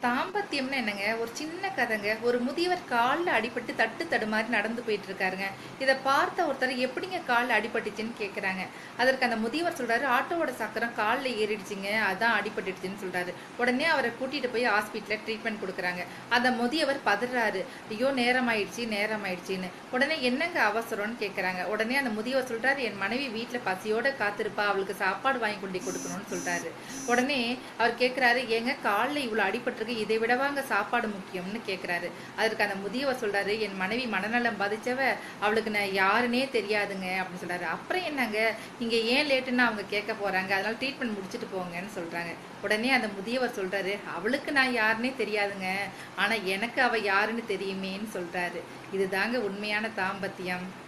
தாம்பத்தியம்னா என்னங்க ஒரு சின்ன கதைங்க ஒரு முதியவர் காலில் அடிபட்டு தட்டு தடுமாறி நடந்து போயிட்டு இருக்காருங்க இதை பார்த்த ஒருத்தர் எப்படிங்க காலில் அடிபட்டுச்சுன்னு கேட்குறாங்க அதற்கு அந்த முதியவர் சொல்றாரு ஆட்டோவோட சக்கரம் காலில் ஏறிடுச்சுங்க அதான் அடிபட்டுடுச்சுன்னு சொல்றாரு உடனே அவரை கூட்டிட்டு போய் ஹாஸ்பிட்டலில் ட்ரீட்மெண்ட் கொடுக்குறாங்க அந்த முதியவர் பதறாரு ஐயோ நேரம் ஆயிடுச்சு நேரம் ஆயிடுச்சுன்னு உடனே என்னங்க அவசரம்னு கேட்குறாங்க உடனே அந்த முதியவர் சொல்றாரு என் மனைவி வீட்டில் பசியோட காத்திருப்பா அவளுக்கு சாப்பாடு வாங்கி கொண்டு கொடுக்கணும்னு சொல்றாரு உடனே அவர் கேட்குறாரு ஏங்க காலில் இவ்வளோ அடிபட்டிருக்கு இதை விடவாங்க சாப்பாடு முக்கியம்னு கேட்குறாரு அதற்கு அந்த முதியவர் சொல்றாரு என் மனைவி மனநலம் பாதிச்சவ அவளுக்கு நான் யாருன்னே தெரியாதுங்க அப்படின்னு சொல்றாரு அப்புறம் என்னங்க நீங்க ஏன் லேட்டுன்னு அவங்க கேட்க போறாங்க அதனால ட்ரீட்மெண்ட் முடிச்சுட்டு போங்கன்னு சொல்றாங்க உடனே அந்த முதியவர் சொல்றாரு அவளுக்கு நான் யாருன்னே தெரியாதுங்க ஆனா எனக்கு அவ யாருன்னு தெரியுமேன்னு சொல்றாரு இதுதாங்க உண்மையான தாம்பத்தியம்